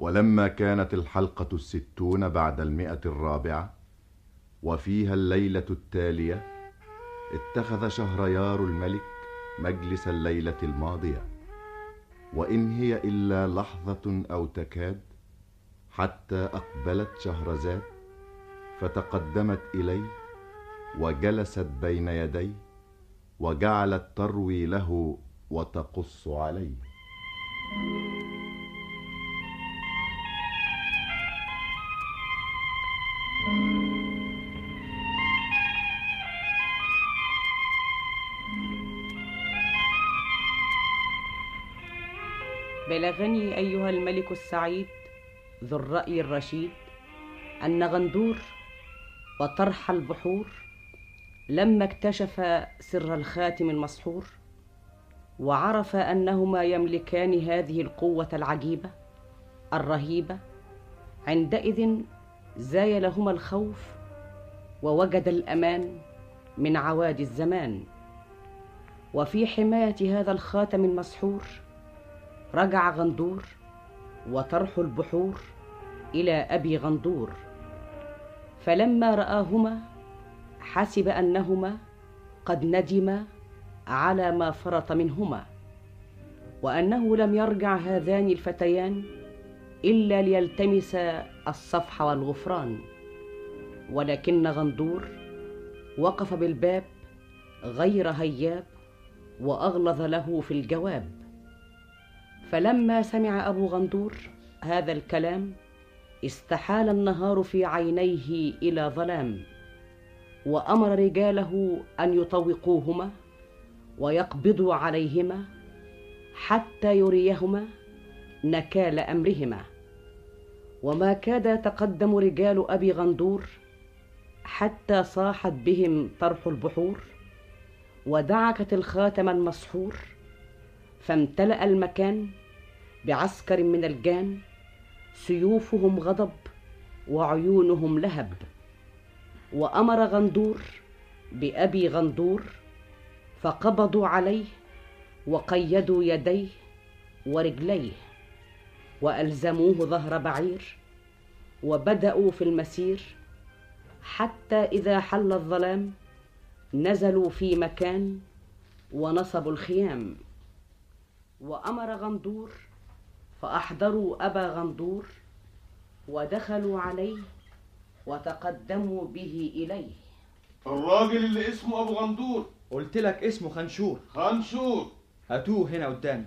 ولما كانت الحلقة الستون بعد المئة الرابعة وفيها الليلة التالية اتخذ شهريار الملك مجلس الليلة الماضية وإن هي إلا لحظة أو تكاد حتى أقبلت شهرزاد فتقدمت إليه وجلست بين يديه وجعلت تروي له وتقص عليه بلغني أيها الملك السعيد ذو الرأي الرشيد أن غندور وطرح البحور لما اكتشف سر الخاتم المسحور وعرف أنهما يملكان هذه القوة العجيبة الرهيبة عندئذ زايلهما الخوف ووجد الأمان من عوادي الزمان وفي حماية هذا الخاتم المسحور رجع غندور وطرح البحور الى ابي غندور فلما راهما حسب انهما قد ندما على ما فرط منهما وانه لم يرجع هذان الفتيان الا ليلتمس الصفح والغفران ولكن غندور وقف بالباب غير هياب واغلظ له في الجواب فلما سمع ابو غندور هذا الكلام استحال النهار في عينيه الى ظلام وامر رجاله ان يطوقوهما ويقبضوا عليهما حتى يريهما نكال امرهما وما كاد يتقدم رجال ابي غندور حتى صاحت بهم طرح البحور ودعكت الخاتم المسحور فامتلا المكان بعسكر من الجان سيوفهم غضب وعيونهم لهب وامر غندور بابي غندور فقبضوا عليه وقيدوا يديه ورجليه والزموه ظهر بعير وبداوا في المسير حتى اذا حل الظلام نزلوا في مكان ونصبوا الخيام وامر غندور فاحضروا ابا غندور ودخلوا عليه وتقدموا به اليه الراجل اللي اسمه ابو غندور قلت لك اسمه خنشور خنشور هاتوه هنا قدامي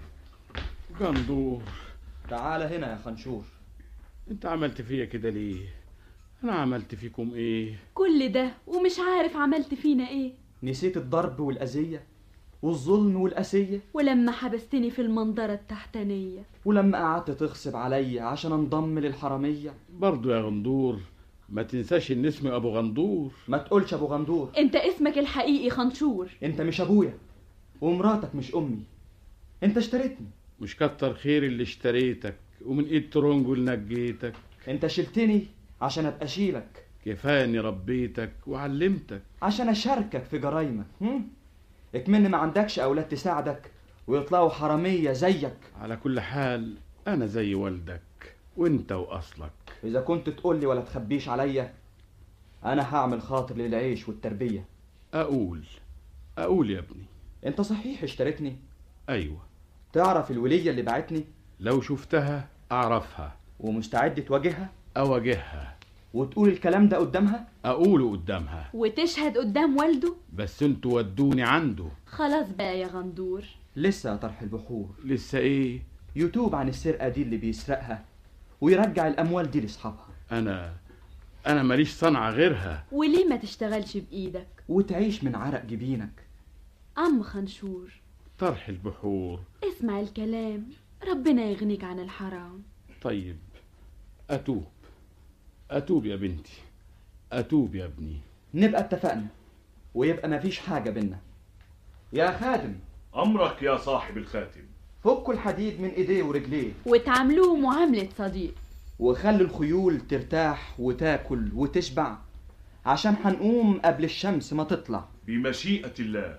غندور تعال هنا يا خنشور انت عملت فيا كده ليه انا عملت فيكم ايه كل ده ومش عارف عملت فينا ايه نسيت الضرب والأذية والظلم والقسية ولما حبستني في المنظرة التحتانية ولما قعدت تغصب عليا عشان انضم للحرامية برضو يا غندور ما تنساش ان اسمي ابو غندور ما تقولش ابو غندور انت اسمك الحقيقي خنشور انت مش ابويا ومراتك مش امي انت اشتريتني مش كتر خير اللي اشتريتك ومن ايد ترونجو اللي نجيتك انت شلتني عشان ابقى اشيلك كفايه اني ربيتك وعلمتك عشان اشاركك في جرايمك هم؟ اكمن ما عندكش اولاد تساعدك ويطلعوا حرامية زيك على كل حال انا زي والدك وانت واصلك اذا كنت تقول لي ولا تخبيش عليا انا هعمل خاطر للعيش والتربية اقول اقول يا ابني انت صحيح اشتريتني ايوه تعرف الولية اللي بعتني لو شفتها اعرفها ومستعد تواجهها اواجهها وتقول الكلام ده قدامها اقوله قدامها وتشهد قدام والده بس انتوا ودوني عنده خلاص بقى يا غندور لسه يا طرح البحور لسه ايه يتوب عن السرقة دي اللي بيسرقها ويرجع الأموال دي لأصحابها انا انا ماليش صنعة غيرها وليه ما تشتغلش بإيدك وتعيش من عرق جبينك عم خنشور طرح البحور اسمع الكلام ربنا يغنيك عن الحرام طيب اتوب اتوب يا بنتي اتوب يا ابني نبقى اتفقنا ويبقى مفيش حاجة بينا يا خادم امرك يا صاحب الخاتم فكوا الحديد من ايديه ورجليه وتعاملوه معاملة صديق وخلي الخيول ترتاح وتاكل وتشبع عشان هنقوم قبل الشمس ما تطلع بمشيئة الله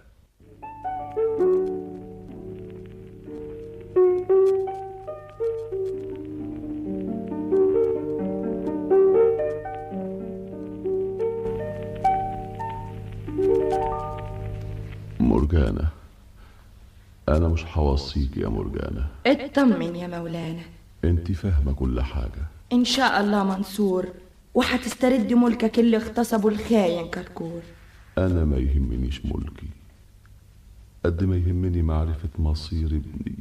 انا مش هوصيك يا مرجانة اطمن يا مولانا انت فاهمة كل حاجة ان شاء الله منصور وهتسترد ملكك اللي اغتصبه الخاين كركور انا ما يهمنيش ملكي قد ما يهمني معرفة مصير ابني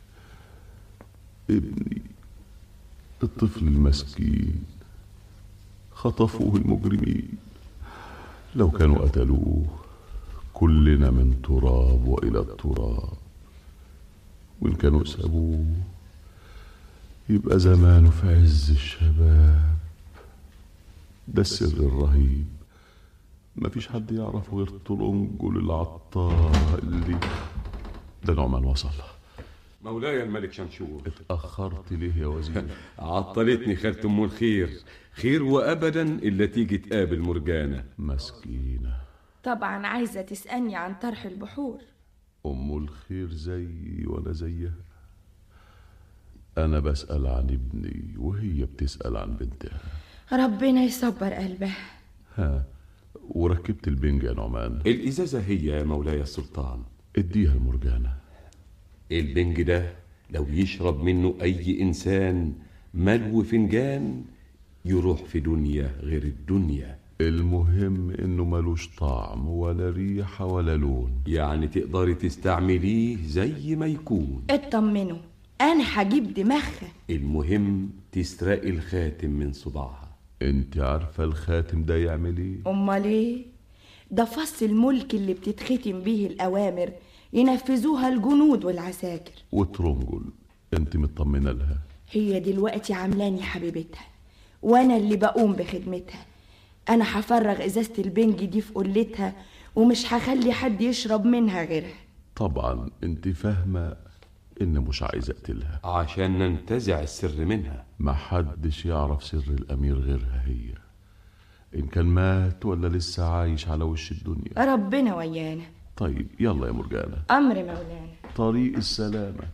ابني الطفل المسكين خطفوه المجرمين لو كانوا قتلوه كلنا من تراب والى التراب وان كانوا سابوه يبقى زمانه في عز الشباب ده السر الرهيب مفيش حد يعرفه غير طلنجل العطار اللي ده نعمان وصل مولاي الملك شمشور اتأخرت ليه يا وزير عطلتني خالة ام الخير خير وابدا الا تيجي تقابل مرجانة مسكينة طبعا عايزة تسألني عن طرح البحور أم الخير زي ولا زيها أنا بسأل عن ابني وهي بتسأل عن بنتها ربنا يصبر قلبها ها وركبت البنج يا نعمان الازازة هي يا مولاي السلطان اديها المرجانة البنج ده لو يشرب منه اي انسان ملو فنجان يروح في دنيا غير الدنيا المهم انه ملوش طعم ولا ريحة ولا لون يعني تقدري تستعمليه زي ما يكون اطمنوا انا هجيب دماغها المهم تسرقي الخاتم من صباعها انت عارفة الخاتم ده يعمل ايه امال ايه ده فص الملك اللي بتتختم بيه الاوامر ينفذوها الجنود والعساكر وترنجل انت مطمنة لها هي دلوقتي عاملاني حبيبتها وانا اللي بقوم بخدمتها انا هفرغ ازازه البنج دي في قلتها ومش هخلي حد يشرب منها غيرها طبعا انت فاهمة ان مش عايز اقتلها عشان ننتزع السر منها ما حدش يعرف سر الامير غيرها هي ان كان مات ولا لسه عايش على وش الدنيا ربنا ويانا طيب يلا يا مرجانة امر مولانا طريق السلامة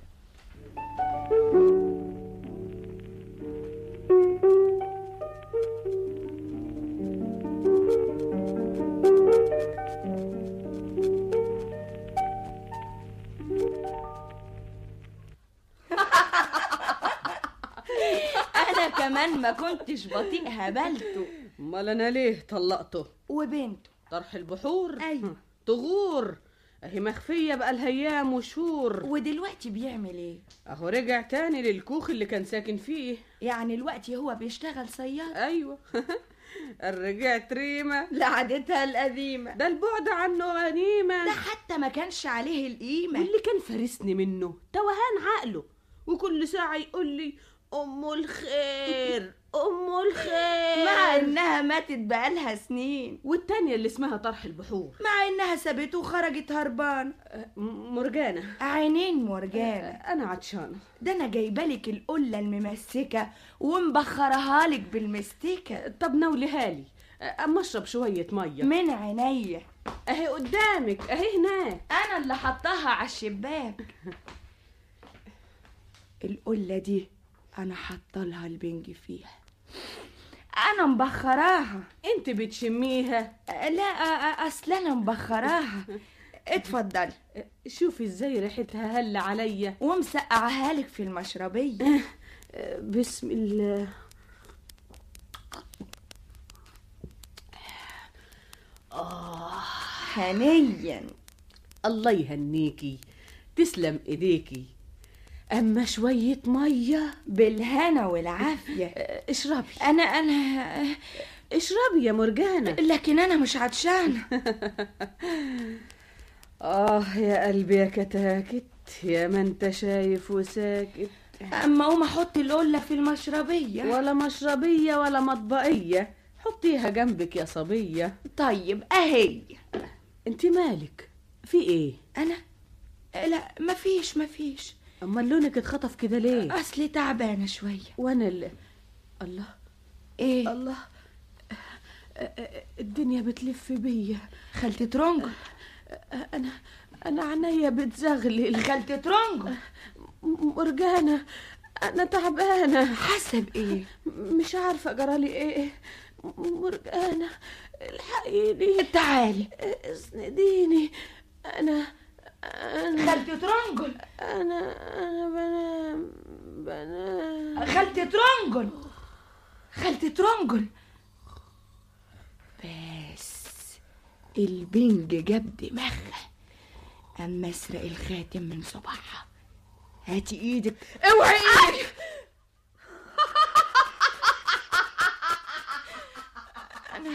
انا كمان ما كنتش بطيء هبلته امال انا ليه طلقته وبنته طرح البحور أيوة. تغور اهي مخفيه بقى الايام وشهور ودلوقتي بيعمل ايه اهو رجع تاني للكوخ اللي كان ساكن فيه يعني الوقت هو بيشتغل صياد ايوه رجعت ريمه لعادتها القديمه ده البعد عنه غنيمه ده حتى ما كانش عليه القيمه واللي كان فارسني منه توهان عقله وكل ساعه يقول لي ام الخير ام الخير مع انها ماتت بقالها سنين والتانية اللي اسمها طرح البحور مع انها سابته وخرجت هربان م- مرجانة عينين مرجان أنا عطشانة ده انا جايبالك القله الممسكه ومبخرها لك بالمستكه طب نوليها لي أما أشرب شوية مية من عينيا أهي قدامك أهي هناك انا اللي حطاها على الشباك القله دي انا حاطه البنج فيها انا مبخراها أنت بتشميها لا اصل انا مبخراها اتفضلي شوفي ازاي ريحتها هل عليا ومسقعها لك في المشربيه بسم الله هنيا الله يهنيكي تسلم ايديكي اما شويه ميه بالهنا والعافيه اشربي انا انا اشربي يا مرجانه لكن انا مش عطشانه اه يا قلبي يا كتاكت يا ما انت شايف وساكت اما اقوم احط القله في المشربيه ولا مشربيه ولا مطبقيه حطيها جنبك يا صبيه طيب اهي انت مالك في ايه انا لا مفيش مفيش اما لونك اتخطف كده ليه اصلي تعبانه شويه وانا اللي الله ايه الله الدنيا بتلف بيا خالتي ترونج انا انا عينيا بتزغلل خالتي ترونج مرجانه انا تعبانه حاسه بايه مش عارفه جرالي ايه مرجانه الحقيني تعالي اسنديني انا خالتي ترنجل انا انا بنام بنام خالتي ترنجل خالتي ترنجل بس البنج جاب دماغها اما اسرق الخاتم من صباحها هاتي ايدك اوعي ايدك انا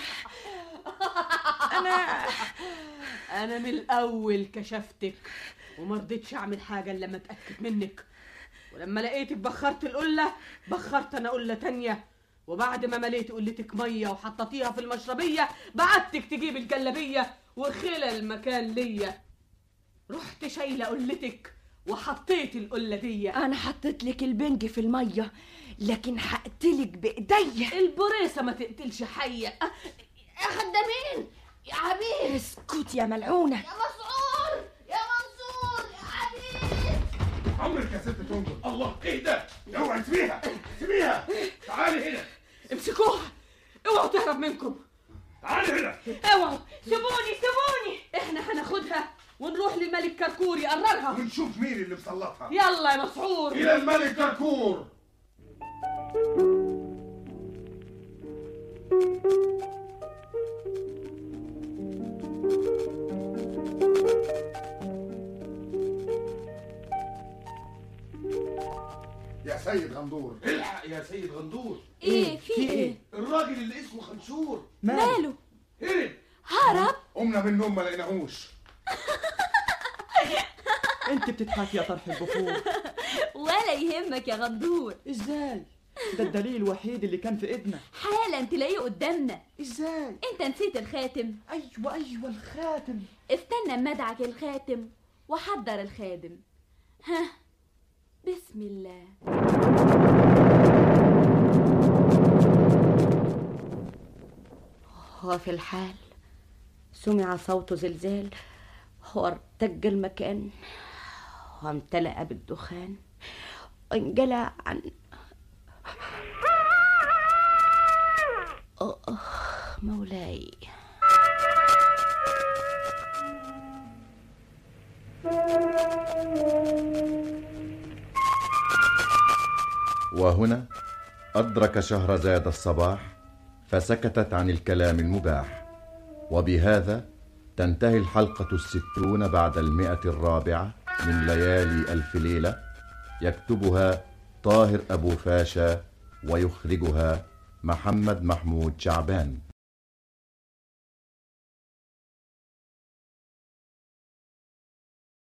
انا انا من الاول كشفتك وما رضيتش اعمل حاجه الا لما اتاكد منك ولما لقيتك بخرت القله بخرت انا قله تانية وبعد ما مليت قلتك ميه وحطيتيها في المشربيه بعتك تجيب الجلابيه وخلى المكان ليا رحت شايله قلتك وحطيت القله دي انا حطيت لك البنج في الميه لكن هقتلك بايديا البريسه ما تقتلش حيه أه، يا خدامين يا عبيد اسكت يا ملعونه يا مسعور يا منصور يا عبيد عمرك يا ست تنجل الله ايه ده اوعي سيبيها سيبيها تعالي هنا امسكوها اوعوا تهرب منكم تعالي هنا اوعوا سيبوني سيبوني احنا هناخدها ونروح للملك كركور يقررها ونشوف مين اللي مسلطها يلا يا مسعور الى الملك كركور يا سيد غندور الحق يا سيد غندور ايه في ايه الراجل اللي اسمه خنشور ماله هرب هرب قمنا من النوم ما لقيناهوش انت بتضحكي يا طرح البخور ولا يهمك يا غندور ازاي ده الدليل الوحيد اللي كان في ايدنا حالا تلاقيه قدامنا ازاي انت نسيت الخاتم ايوه ايوه الخاتم استنى اما ادعك الخاتم وحضر الخادم ها بسم الله وفي الحال سمع صوت زلزال وارتج المكان وامتلأ بالدخان وانجلى عن آه مولاي وهنا أدرك شهرزاد الصباح فسكتت عن الكلام المباح وبهذا تنتهي الحلقة الستون بعد المئة الرابعة من ليالي ألف ليلة يكتبها طاهر أبو فاشا ويخرجها محمد محمود شعبان